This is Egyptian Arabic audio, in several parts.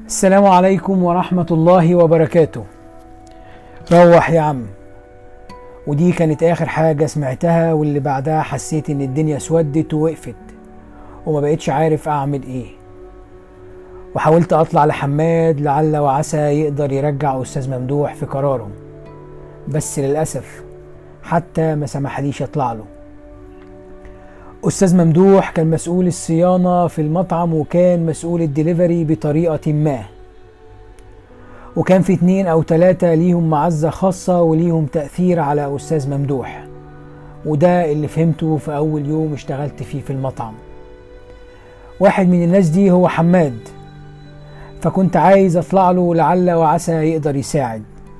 السلام عليكم ورحمة الله وبركاته روح يا عم ودي كانت آخر حاجة سمعتها واللي بعدها حسيت إن الدنيا اسودت ووقفت وما بقتش عارف أعمل إيه وحاولت أطلع لحماد لعل وعسى يقدر يرجع أستاذ ممدوح في قراره بس للأسف حتى ما سمحليش أطلع له أستاذ ممدوح كان مسؤول الصيانة في المطعم وكان مسؤول الدليفري بطريقة ما وكان في اتنين أو تلاتة ليهم معزة خاصة وليهم تأثير على أستاذ ممدوح وده اللي فهمته في أول يوم اشتغلت فيه في المطعم واحد من الناس دي هو حماد فكنت عايز أطلع له لعل وعسى يقدر يساعد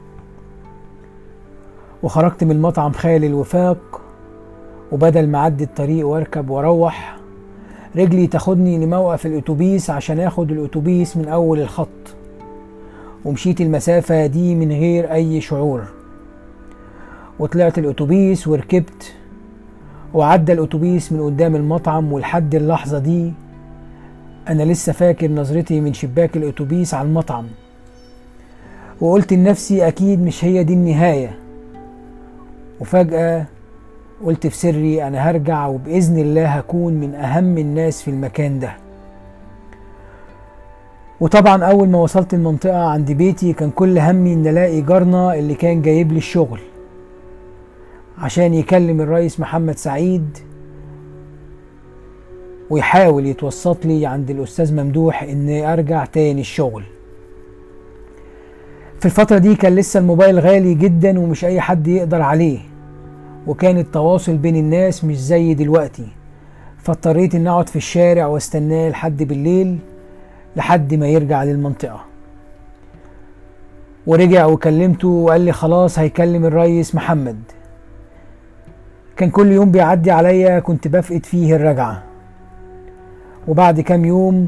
وخرجت من المطعم خالي الوفاق وبدل ما اعدي الطريق واركب واروح رجلي تاخدني لموقف الاتوبيس عشان اخد الاتوبيس من اول الخط ومشيت المسافة دي من غير اي شعور وطلعت الاتوبيس وركبت وعدى الاتوبيس من قدام المطعم ولحد اللحظة دي انا لسه فاكر نظرتي من شباك الاتوبيس على المطعم وقلت لنفسي اكيد مش هي دي النهاية وفجأة قلت في سري انا هرجع وباذن الله هكون من اهم الناس في المكان ده وطبعا اول ما وصلت المنطقة عند بيتي كان كل همي ان الاقي جارنا اللي كان جايب لي الشغل عشان يكلم الرئيس محمد سعيد ويحاول يتوسط لي عند الاستاذ ممدوح اني ارجع تاني الشغل في الفترة دي كان لسه الموبايل غالي جدا ومش اي حد يقدر عليه وكان التواصل بين الناس مش زي دلوقتي فاضطريت اني اقعد في الشارع واستناه لحد بالليل لحد ما يرجع للمنطقة ورجع وكلمته وقال لي خلاص هيكلم الريس محمد كان كل يوم بيعدي عليا كنت بفقد فيه الرجعة وبعد كام يوم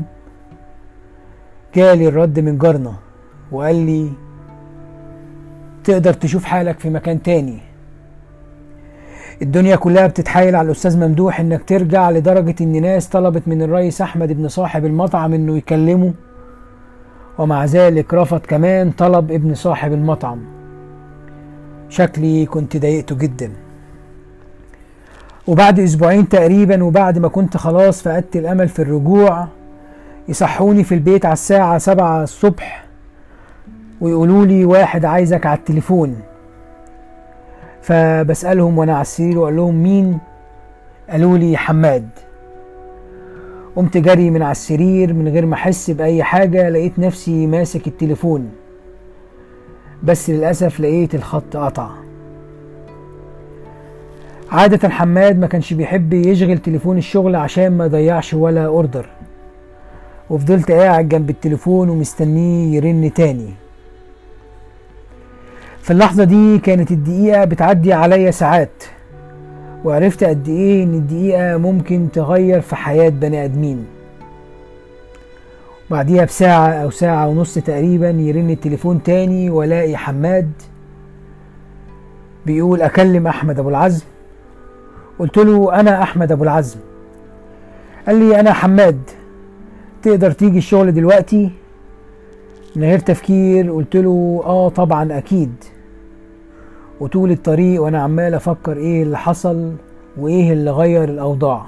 جالي الرد من جارنا وقال لي تقدر تشوف حالك في مكان تاني الدنيا كلها بتتحايل على الاستاذ ممدوح انك ترجع لدرجة ان ناس طلبت من الرئيس احمد ابن صاحب المطعم انه يكلمه ومع ذلك رفض كمان طلب ابن صاحب المطعم شكلي كنت ضايقته جدا وبعد اسبوعين تقريبا وبعد ما كنت خلاص فقدت الامل في الرجوع يصحوني في البيت على الساعة سبعة الصبح ويقولوا لي واحد عايزك على التليفون فبسألهم وانا على السرير وقال لهم مين قالوا لي حماد قمت جري من على السرير من غير ما احس باي حاجة لقيت نفسي ماسك التليفون بس للأسف لقيت الخط قطع عادة حماد ما كانش بيحب يشغل تليفون الشغل عشان ما يضيعش ولا اوردر وفضلت قاعد جنب التليفون ومستنيه يرن تاني في اللحظة دي كانت الدقيقة بتعدي عليا ساعات وعرفت قد ايه ان الدقيقة ممكن تغير في حياة بني ادمين بعديها بساعة او ساعة ونص تقريبا يرن التليفون تاني والاقي حماد بيقول اكلم احمد ابو العزم قلت له انا احمد ابو العزم قال لي انا حماد تقدر تيجي الشغل دلوقتي من غير تفكير قلت له اه طبعا اكيد وطول الطريق وانا عمال افكر ايه اللي حصل وايه اللي غير الاوضاع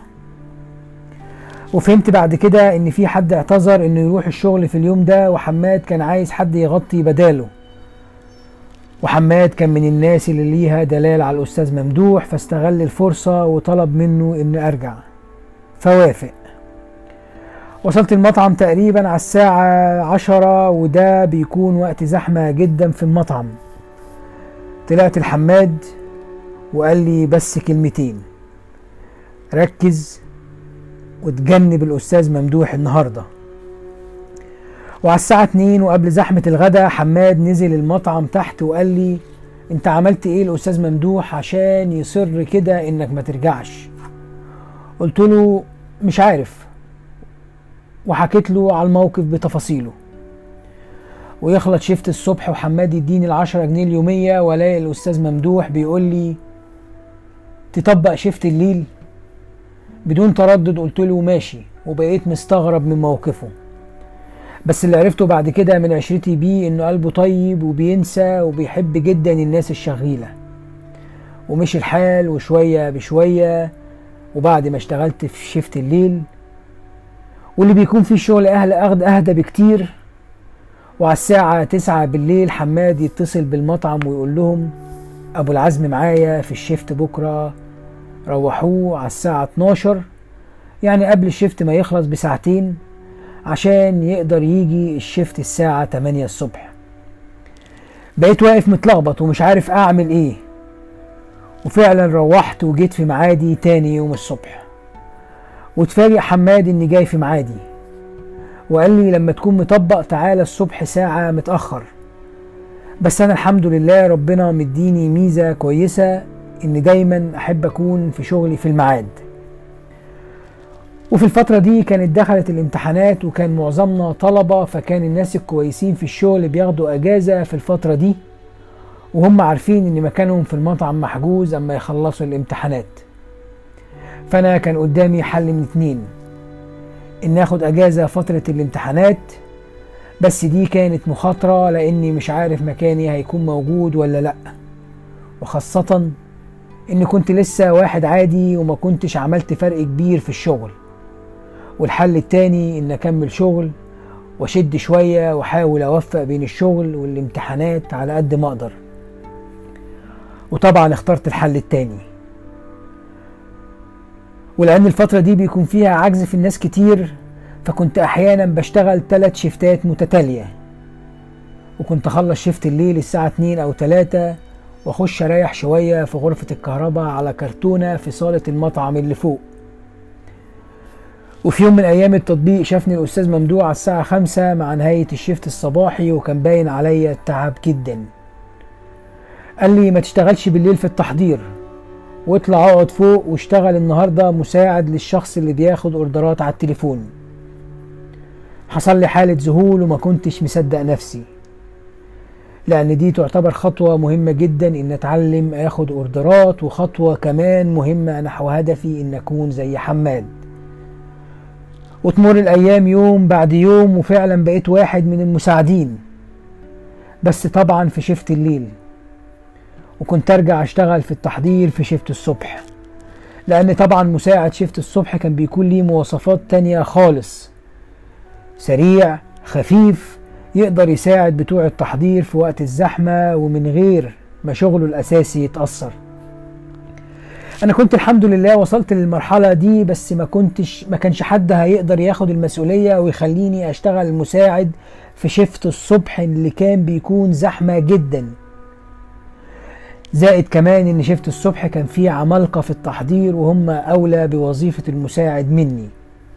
وفهمت بعد كده ان في حد اعتذر انه يروح الشغل في اليوم ده وحماد كان عايز حد يغطي بداله وحماد كان من الناس اللي ليها دلال على الاستاذ ممدوح فاستغل الفرصة وطلب منه ان ارجع فوافق وصلت المطعم تقريبا على الساعة عشرة وده بيكون وقت زحمة جدا في المطعم طلعت الحماد وقال لي بس كلمتين ركز وتجنب الأستاذ ممدوح النهاردة وعلى الساعة اتنين وقبل زحمة الغدا حماد نزل المطعم تحت وقال لي انت عملت ايه الأستاذ ممدوح عشان يصر كده انك ما ترجعش قلت له مش عارف وحكيت له على الموقف بتفاصيله ويخلط شفت الصبح وحماد يديني العشرة جنيه اليومية والاقي الأستاذ ممدوح بيقول لي تطبق شفت الليل بدون تردد قلت له ماشي وبقيت مستغرب من موقفه بس اللي عرفته بعد كده من عشرتي بيه انه قلبه طيب وبينسى وبيحب جدا الناس الشغيلة ومشي الحال وشوية بشوية وبعد ما اشتغلت في شفت الليل واللي بيكون فيه شغل أهل أخد أهدى بكتير وعلى الساعة تسعة بالليل حماد يتصل بالمطعم ويقول لهم أبو العزم معايا في الشفت بكرة روحوه على الساعة 12 يعني قبل الشفت ما يخلص بساعتين عشان يقدر يجي الشفت الساعة 8 الصبح بقيت واقف متلخبط ومش عارف أعمل إيه وفعلا روحت وجيت في معادي تاني يوم الصبح واتفاجئ حماد اني جاي في معادي وقال لي لما تكون مطبق تعالى الصبح ساعة متأخر بس انا الحمد لله ربنا مديني ميزة كويسة ان دايما احب اكون في شغلي في الميعاد وفي الفترة دي كانت دخلت الامتحانات وكان معظمنا طلبة فكان الناس الكويسين في الشغل بياخدوا اجازة في الفترة دي وهم عارفين ان مكانهم في المطعم محجوز اما يخلصوا الامتحانات فانا كان قدامي حل من اتنين ان اخد اجازة فترة الامتحانات بس دي كانت مخاطرة لاني مش عارف مكاني هيكون موجود ولا لا وخاصة اني كنت لسه واحد عادي وما كنتش عملت فرق كبير في الشغل والحل التاني ان اكمل شغل واشد شوية واحاول اوفق بين الشغل والامتحانات على قد ما اقدر وطبعا اخترت الحل التاني ولان الفترة دي بيكون فيها عجز في الناس كتير فكنت احيانا بشتغل تلات شفتات متتالية وكنت اخلص شفت الليل الساعة اتنين او تلاتة واخش اريح شوية في غرفة الكهرباء على كرتونة في صالة المطعم اللي فوق وفي يوم من ايام التطبيق شافني الاستاذ ممدوح على الساعة خمسة مع نهاية الشفت الصباحي وكان باين عليا التعب جدا قال لي ما تشتغلش بالليل في التحضير واطلع اقعد فوق واشتغل النهارده مساعد للشخص اللي بياخد اوردرات على التليفون حصل لي حالة ذهول وما كنتش مصدق نفسي لأن دي تعتبر خطوة مهمة جدا إن أتعلم آخد أوردرات وخطوة كمان مهمة نحو هدفي إن أكون زي حماد وتمر الأيام يوم بعد يوم وفعلا بقيت واحد من المساعدين بس طبعا في شفت الليل وكنت ارجع اشتغل في التحضير في شفت الصبح لان طبعا مساعد شفت الصبح كان بيكون ليه مواصفات تانية خالص سريع خفيف يقدر يساعد بتوع التحضير في وقت الزحمة ومن غير ما شغله الأساسي يتأثر أنا كنت الحمد لله وصلت للمرحلة دي بس ما كنتش ما كانش حد هيقدر ياخد المسؤولية ويخليني أشتغل مساعد في شفت الصبح اللي كان بيكون زحمة جداً زائد كمان ان شفت الصبح كان في عمالقة في التحضير وهم اولى بوظيفة المساعد مني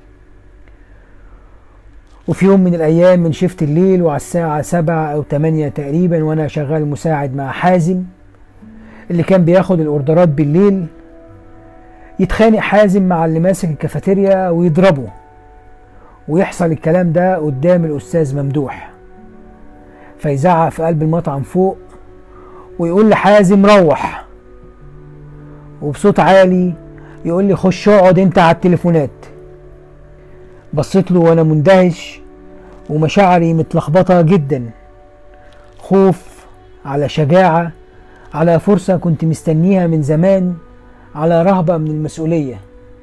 وفي يوم من الايام من شفت الليل وعلى الساعة سبعة او تمانية تقريبا وانا شغال مساعد مع حازم اللي كان بياخد الاوردرات بالليل يتخانق حازم مع اللي ماسك الكافيتيريا ويضربه ويحصل الكلام ده قدام الاستاذ ممدوح فيزعق في قلب المطعم فوق ويقول لي حازم روح وبصوت عالي يقول لي خش اقعد انت على التليفونات بصيت له وانا مندهش ومشاعري متلخبطة جدا خوف على شجاعة على فرصة كنت مستنيها من زمان على رهبة من المسؤولية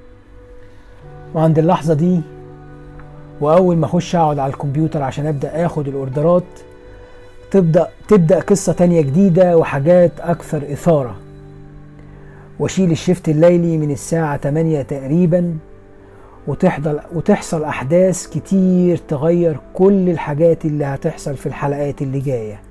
وعند اللحظة دي وأول ما أخش أقعد على الكمبيوتر عشان أبدأ آخد الأوردرات تبدأ تبدأ قصة تانية جديدة وحاجات أكثر إثارة واشيل الشفت الليلي من الساعة 8 تقريبا وتحضر وتحصل أحداث كتير تغير كل الحاجات اللي هتحصل في الحلقات اللي جايه